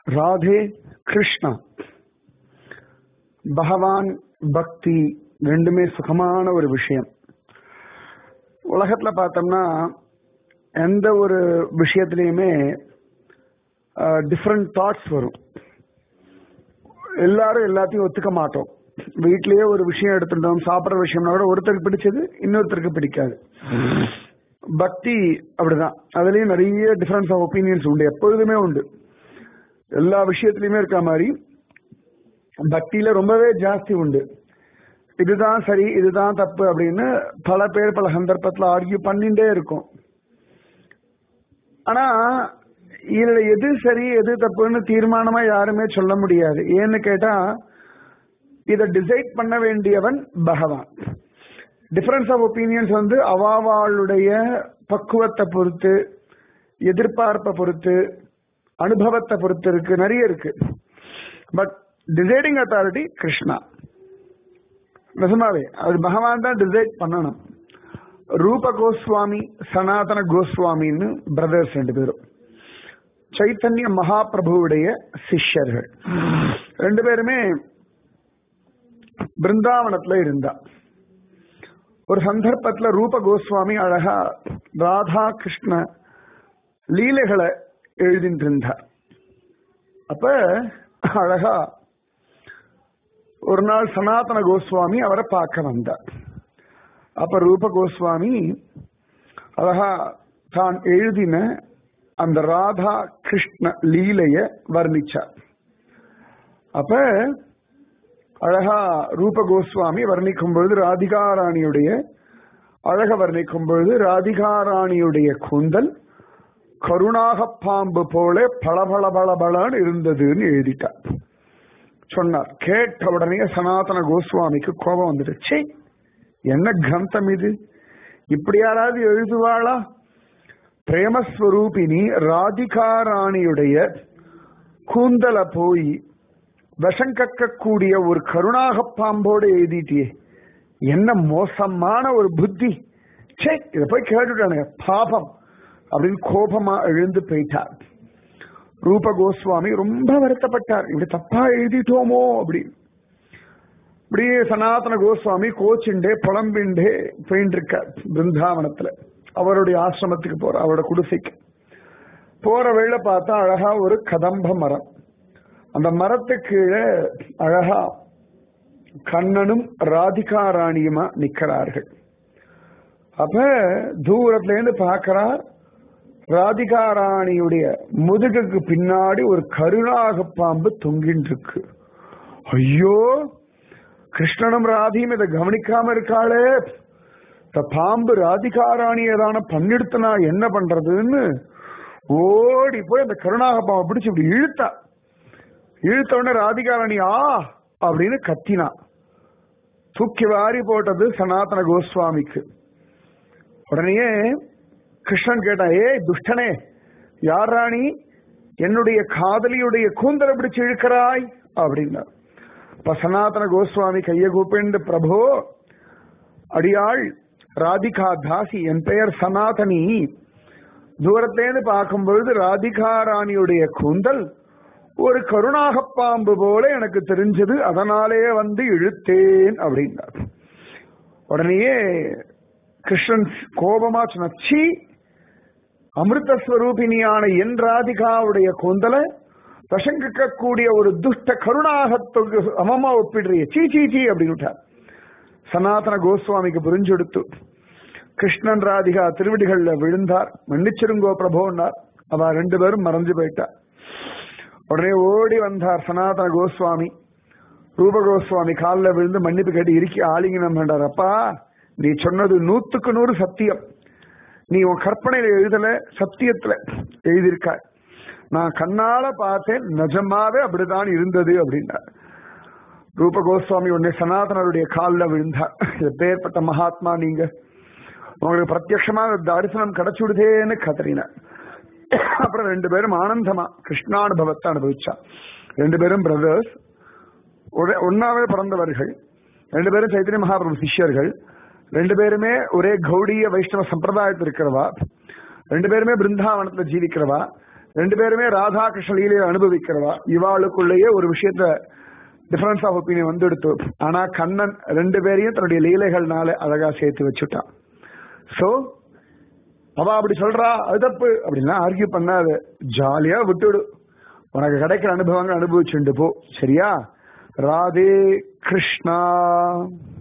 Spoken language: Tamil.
ராதே கிருஷ்ணா பகவான் பக்தி ரெண்டுமே சுகமான ஒரு விஷயம் உலகத்துல பார்த்தோம்னா எந்த ஒரு விஷயத்திலையுமே டிஃப்ரெண்ட் தாட்ஸ் வரும் எல்லாரும் எல்லாத்தையும் ஒத்துக்க மாட்டோம் வீட்லயே ஒரு விஷயம் எடுத்துட்டோம் சாப்பிட்ற விஷயம்னா கூட ஒருத்தருக்கு பிடிச்சது இன்னொருத்தருக்கு பிடிக்காது பக்தி அப்படிதான் அதுலயும் நிறைய டிஃபரன்ஸ் ஆஃப் ஒப்பீனியன்ஸ் உண்டு எப்பொழுதுமே உண்டு எல்லா விஷயத்திலயுமே இருக்க மாதிரி பக்தியில ரொம்பவே ஜாஸ்தி உண்டு இதுதான் சரி இதுதான் தப்பு அப்படின்னு பல பேர் பல சந்தர்ப்பத்தில் ஆர்கியூ பண்ணிட்டே இருக்கும் ஆனா இதுல எது சரி எது தப்புன்னு தீர்மானமா யாருமே சொல்ல முடியாது ஏன்னு கேட்டா இதை டிசைட் பண்ண வேண்டியவன் பகவான் டிஃபரன்ஸ் ஆஃப் ஒப்பீனியன்ஸ் வந்து அவாவாளுடைய பக்குவத்தை பொறுத்து எதிர்பார்ப்பை பொறுத்து அனுபவத்தை பொறுத்து இருக்கு நிறைய இருக்கு பட் டிசைடிங் அத்தாரிட்டி கிருஷ்ணா நிஜமாவே அது பகவான் தான் டிசைட் பண்ணணும் ரூப கோஸ்வாமி சனாதன கோஸ்வாமின்னு பிரதர்ஸ் ரெண்டு பேரும் சைத்தன்ய மகாபிரபுவுடைய சிஷ்யர்கள் ரெண்டு பேருமே பிருந்தாவனத்துல இருந்தா ஒரு சந்தர்ப்பத்துல ரூப கோஸ்வாமி அழகா ராதா கிருஷ்ண லீலைகளை எழுதிட்டு இருந்தார் அப்ப அழகா ஒரு நாள் சனாதன கோஸ்வாமி அவரை பார்க்க வந்தார் அப்ப ரூப கோஸ்வாமி அழகா தான் எழுதின அந்த ராதா கிருஷ்ண லீலைய வர்ணிச்சார் அப்ப அழகா ரூப கோஸ்வாமி வர்ணிக்கும் பொழுது ராதிகாராணியுடைய அழக வர்ணிக்கும் பொழுது ராதிகாராணியுடைய கூந்தல் கருணாக பாம்பு போல பளபள பளபளன்னு இருந்ததுன்னு எழுதிட்டார் சொன்னார் கேட்ட உடனே சனாதன கோஸ்வாமிக்கு கோபம் வந்துடுச்சு என்ன கிரந்தம் இது இப்படி யாராவது எழுதுவாளா பிரேமஸ்வரூபினி ராதிகாராணியுடைய கூந்தல போய் விஷம் கக்கக்கூடிய ஒரு கருணாக பாம்போடு எழுதிட்டியே என்ன மோசமான ஒரு புத்தி சே இத போய் கேட்டுட்டானுங்க பாபம் அப்படின்னு கோபமா எழுந்து போயிட்டார் ரூப கோஸ்வாமி ரொம்ப வருத்தப்பட்டார் இப்படி தப்பா எழுதிட்டோமோ அப்படி இப்படியே சனாதன கோஸ்வாமி கோச்சிண்டே புலம்பிண்டே போயிட்டு இருக்கார் பிருந்தாவனத்துல அவருடைய ஆசிரமத்துக்கு போற அவரோட குடிசைக்கு போற வேளை பார்த்தா அழகா ஒரு கதம்ப மரம் அந்த மரத்துக்கு கீழே அழகா கண்ணனும் ராதிகா ராணியுமா நிக்கிறார்கள் அப்ப தூரத்துல இருந்து பாக்கிறார் ராதிகா ராணியுடைய முதுகுக்கு பின்னாடி ஒரு கருணாக பாம்பு தொங்கின்னு இருக்கு ஐயோ கிருஷ்ணனும் ராதியும் இதை கவனிக்காம இருக்காளே இந்த பாம்பு ராதிகா ராணி ஏதான பண்ணிடுத்துனா என்ன பண்றதுன்னு ஓடி போய் அந்த கருணாக பாம்பை பிடிச்சு இப்படி இழுத்தா இழுத்த உடனே ராதிகா ராணி ஆ அப்படின்னு கத்தினா தூக்கி வாரி போட்டது சனாதன கோஸ்வாமிக்கு உடனே கிருஷ்ணன் கேட்டான் ஏய் துஷ்டனே யார் ராணி என்னுடைய காதலியுடைய கூந்தலை பிடிச்சு இழுக்கிறாய் அப்படின்னா இப்ப சனாதன கோஸ்வாமி கைய கூப்பிண்டு பிரபோ அடியாள் ராதிகா தாசி என் பெயர் சனாதனி தூரத்திலேருந்து பார்க்கும் பொழுது ராதிகா ராணியுடைய கூந்தல் ஒரு கருணாக பாம்பு போல எனக்கு தெரிஞ்சது அதனாலே வந்து இழுத்தேன் அப்படின்னார் உடனேயே கிருஷ்ணன் கோபமா சொன்னி அமிர்தஸ்வரூபிணியான என் ராதிகாவுடைய கூந்தலை விஷங்கிக்கக்கூடிய ஒரு துஷ்ட கருணாகத்துக்கு அமமா ஒப்பிடுறிய சீ சீ சீ அப்படின்னு விட்டார் சனாதன கோஸ்வாமிக்கு புரிஞ்செடுத்து கிருஷ்ணன் ராதிகா திருவடிகள்ல விழுந்தார் மன்னிச்சிருங்கோ பிரபோன்னார் அவ ரெண்டு பேரும் மறைஞ்சு போயிட்டார் உடனே ஓடி வந்தார் சனாதன கோஸ்வாமி ரூப கோஸ்வாமி காலில் விழுந்து மன்னிப்பு கேட்டு இருக்கி ஆலிங்கனம் பண்ணார் அப்பா நீ சொன்னது நூத்துக்கு நூறு சத்தியம் நீ உன் கற்பனையில எழுதல சத்தியத்துல எழுதியிருக்க நான் கண்ணால பார்த்தேன் நிஜமாவே அப்படிதான் இருந்தது அப்படின்னார் ரூப கோஸ்வாமி உடனே சனாதனருடைய காலில் விழுந்தார் இது பேர்பட்ட மகாத்மா நீங்க உங்களுக்கு பிரத்யட்சமா தரிசனம் கிடைச்சுடுதேன்னு கதறினார் அப்புறம் ரெண்டு பேரும் ஆனந்தமா கிருஷ்ணானுபவத்தை அனுபவிச்சா ரெண்டு பேரும் பிரதர்ஸ் ஒன்னாவே பிறந்தவர்கள் ரெண்டு பேரும் சைத்தன்ய மகாபிரபு சிஷ்யர்கள் ரெண்டு பேருமே ஒரே கௌடிய வைஷ்ணவ சம்பிரதாயத்தில் இருக்கிறவா ரெண்டு பேருமே பிருந்தாவனத்துல ஜீவிக்கிறவா ரெண்டு பேருமே ராதா கிருஷ்ண லீலையை அனுபவிக்கிறவா இவாளுக்குள்ளேயே ஒரு விஷயத்த டிஃபரன்ஸ் ஆஃப் ஒப்பீனியன் வந்து எடுத்து ஆனா கண்ணன் ரெண்டு பேரையும் தன்னுடைய லீலைகள்னால அழகா சேர்த்து வச்சுட்டான் சோ அவ அப்படி சொல்றா அது தப்பு அப்படின்னா ஆர்கியூ பண்ணாது ஜாலியா விட்டுடு உனக்கு கிடைக்கிற அனுபவங்கள் அனுபவிச்சுண்டு போ சரியா ராதே கிருஷ்ணா